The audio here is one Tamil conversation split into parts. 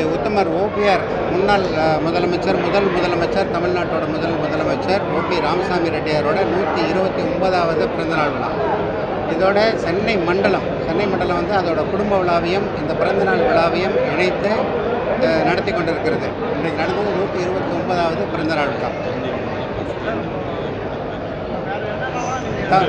நம்முடைய உத்தமர் ஓபிஆர் முன்னாள் அஹ், முதலமைச்சர் முதல் முதலமைச்சர் தமிழ்நாட்டோட முதல் முதலமைச்சர் ஓபி ராமசாமி ரெட்டியாரோட நூற்றி இருபத்தி ஒன்பதாவது பிறந்தநாள் விழா இதோட சென்னை மண்டலம் சென்னை மண்டலம் வந்து அதோட குடும்ப விழாவையும் இந்த பிறந்தநாள் விழாவையும் இணைத்து அஹ், நடத்தி கொண்டிருக்கிறது இன்றைக்கு நடந்தது நூற்றி இருபத்தி ஒன்பதாவது பிறந்தநாள் விழா தான்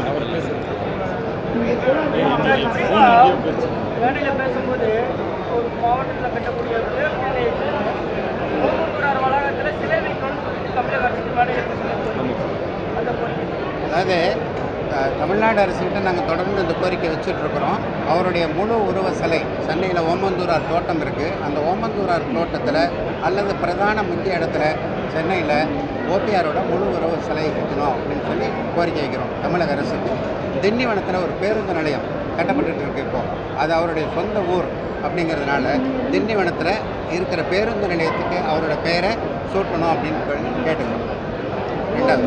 மேடையில் பேசும்போது ஒரு மாவட்டத்தில் கட்டக்கூடிய பேருந்து ஓமந்தூரார் வளாகத்தில் சிலை வைக்கணும்னு சொல்லிட்டு தமிழக அரசுக்கு மேடையில் பேசுகிறாங்க அந்த கோரிக்கை அதாவது அஹ், தமிழ்நாடு அரசுகிட்ட நாங்கள் தொடர்ந்து இந்த கோரிக்கை வச்சுட்ருக்குறோம் அவருடைய முழு உருவ சிலை சென்னையில் ஓமந்தூரார் தோட்டம் இருக்குது அந்த ஓமந்தூரார் தோட்டத்தில் அல்லது பிரதான முக்கிய இடத்துல சென்னையில் ஓபிஆரோட முழு உருவ சிலை வைக்கணும் அப்படின்னு சொல்லி கோரிக்கை வைக்கிறோம் தமிழக அரசுக்கு திண்டிவனத்தில் ஒரு பேருந்து நிலையம் கட்டப்பட்டுட்டு இருக்கு இப்போ அது அவருடைய சொந்த ஊர் அப்படிங்கிறதுனால திண்டிவனத்தில் இருக்கிற பேருந்து நிலையத்துக்கு அவரோட பெயரை சூட்டணும் அப்படின்னு கேட்டுக்கிறோம் ரெண்டாவது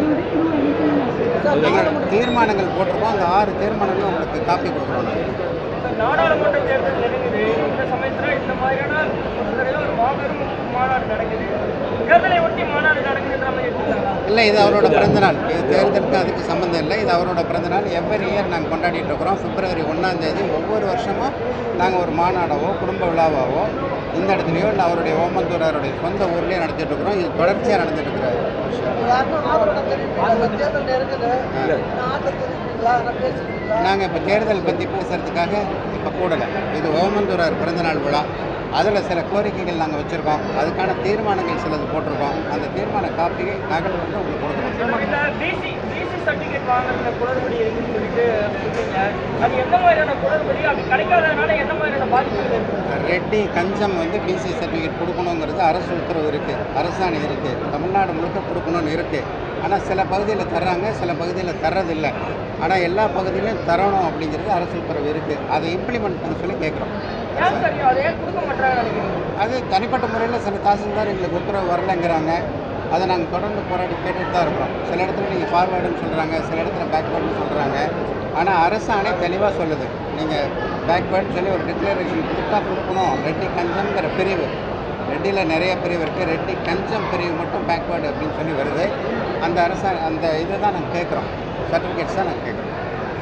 எங்களோட தீர்மானங்கள் போட்டிருக்கோம் அந்த ஆறு தீர்மானங்களும் உங்களுக்கு காப்பி கொடுக்குறோம் நாங்கள் சார், நாடாளுமன்ற தேர்தல் நெருங்குது இந்த சமயத்தில் இந்த மாதிரியான ஒரு தடவை ஒரு மாபெரும் மாநாடு நடக்குது தேர்தலை ஒட்டி மாநாடு நடக்குதுன்ற மாதிரி எடுத்துக்கலாம் இல்லை இது அவரோட பிறந்தநாள் இது தேர்தலுக்கு அதுக்கு சம்மந்தம் இல்லை இது அவரோட பிறந்தநாள் எவ்வரி இயர் நாங்கள் கொண்டாடிட்டு இருக்கிறோம் பிப்ரவரி ஒன்றாம் தேதி ஒவ்வொரு வருஷமும் நாங்கள் ஒரு மாநாடாவோ குடும்ப விழாவாவோ இந்த இடத்துலையோ இல்லை அவருடைய ஓமந்தூராருடைய சொந்த ஊர்லேயே நடத்திட்டு இருக்கிறோம் இது தொடர்ச்சியாக நடந்துட்டு இருக்கிற விஷயம் யாருக்கும் ஆதரவு தெரிவிப்பீங்களா தேர்தல் நெருங்குது ஆதரவு தெரிவிப்பீங்களா நான் பேசுறீங்களா நாங்கள் இப்போ தேர்தல் பற்றி பேசுகிறதுக்காக இப்போ கூடலை இது ஓமந்தூரார் பிறந்தநாள் விழா அதில் சில கோரிக்கைகள் நாங்கள் வச்சுருக்கோம் அதுக்கான தீர்மானங்கள் சிலது போட்டிருக்கோம் அந்த தீர்மான காப்பியை நகல் வந்து உங்களுக்கு கொடுக்குறோம் இந்த பிசி பிசி சர்டிஃபிகேட் வாங்குறதுல குளறுபடி இருக்குன்னு சொல்லிட்டு சொல்றீங்க அது எந்த மாதிரியான குளறுபடி அப்படி கிடைக்காததுனால என்ன மாதிரியான பாதிப்புகள் இருக்கு ரெட்டி கஞ்சம் வந்து பிசி சர்டிஃபிகேட் கொடுக்கணுங்கிறது அரசு உத்தரவு இருக்குது அரசாணை இருக்குது தமிழ்நாடு முழுக்க கொடுக்கணும்னு இருக்குது ஆனால் சில பகுதியில் தர்றாங்க சில பகுதியில் தர்றதில்லை ஆனால் எல்லா பகுதியிலையும் தரணும் அப்படிங்கிறது அரசு உத்தரவு இருக்குது அதை இம்ப்ளிமெண்ட் பண்ண சொல்லி கேட்குறோம் ஏன் சரி அதை ஏன் கொடுக்க மாட்டாங்க நினைக்கிறீங்க அது தனிப்பட்ட முறையில் சில தாசில்தார் எங்களுக்கு உத்தரவு வரலைங்கிறாங்க அதை நாங்கள் தொடர்ந்து போராடி கேட்டுட்டு தான் இருக்கிறோம் சில இடத்துல நீங்கள் ஃபார்வேர்டுன்னு சொல்கிறாங்க சில இடத்துல பேக்வேர்டுன்னு சொல்கிறாங்க ஆனால் அரசாணை தெளிவாக சொல்லுது நீங்கள் பேக்வேர்டுன்னு சொல்லி ஒரு டிக்ளரேஷன் கொடுத்தா கொடுக்கணும் ரெட்டி கஞ்சம்ங்கிற பிரிவு ரெட்டியில் நிறைய பிரிவு இருக்குது ரெட்டி கஞ்சம் பிரிவு மட்டும் பேக்வேர்டு அப்படின்னு சொல்லி வருது அந்த அரசா அந்த இதை தான் நாங்கள் கேட்குறோம் சர்டிஃபிகேட்ஸ் தான் நாங்கள் கேட்குறோம்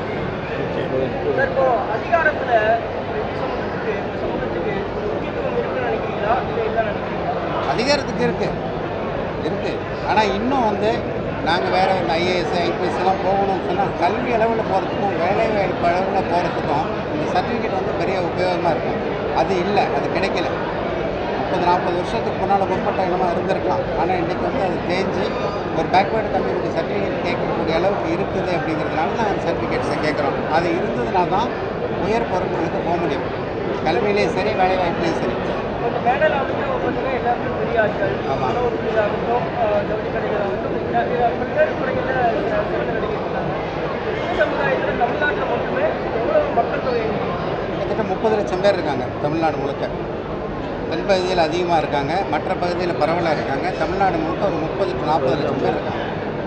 சார், இப்போ அதிகாரத்துல இந்த சமூகத்துக்கு இந்த சமூகத்துக்கு ஒரு முக்கியத்துவம் இருக்குன்னு நினைக்கிறீங்களா இல்லை இல்லை நினைக்கிறீங்களா அதிகாரத்துக்கு இருக்குது இருக்குது ஆனால் இன்னும் வந்து நாங்கள் வேறு இந்த ஐஏஎஸ் ஐபிஎஸ்லாம் போகணும்னு சொன்னால் கல்வி அளவில் போகிறதுக்கும் வேலை வாய்ப்பு அளவில் போகிறதுக்கும் இந்த சர்டிஃபிகேட் வந்து பெரிய உபயோகமாக இருக்கும் அது இல்லை அது கிடைக்கல முப்பது நாற்பது வருஷத்துக்கு முன்னால் முற்பட்ட இடமா இருந்திருக்கலாம் ஆனால் இன்றைக்கி வந்து அது தேஞ்சு ஒரு பேக்வேர்டு கம்யூனிட்டி சர்டிஃபிகேட் கேட்கக்கூடிய அளவுக்கு இருக்குது அப்படிங்கிறதுனால நாங்கள் சர்டிஃபிகேட்ஸை கேட்குறோம் அது இருந்ததுனால தான் உயர் பொருட்களுக்கு போக முடியும் கல்வியிலையும் சரி வேலை வாய்ப்புலையும் சரி இப்போ இந்த மேடையில் வந்து பார்த்தீங்கன்னா எல்லாருமே பெரிய ஆட்கள் ஆமா. உணவு தொழிலாகட்டும் ஜவுளி கடைகளாகட்டும் நிறைய பல்வேறு துறைகளில் சிறந்த நடிகை இருக்காங்க இந்த சமுதாயத்தில் தமிழ்நாட்டில் மட்டுமே எவ்வளவு மக்கள் தொகை இருக்கு? கிட்டத்தட்ட முப்பது லட்சம் பேர் இருக்காங்க தமிழ்நாடு முழுக்க தென் பகுதியில் அதிகமாக இருக்காங்க மற்ற பகுதியில் பரவலாக இருக்காங்க தமிழ்நாடு முழுக்க ஒரு முப்பது டு நாற்பது லட்சம் பேர் இருக்காங்க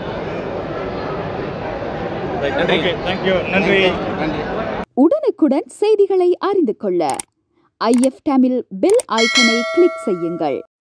ஓகே தேங்க்யூ நன்றி நன்றி உடனுக்குடன் செய்திகளை அறிந்து கொள்ள ஐஎஃப் தமிழ் பெல் ஐக்கனை கிளிக் செய்யுங்கள்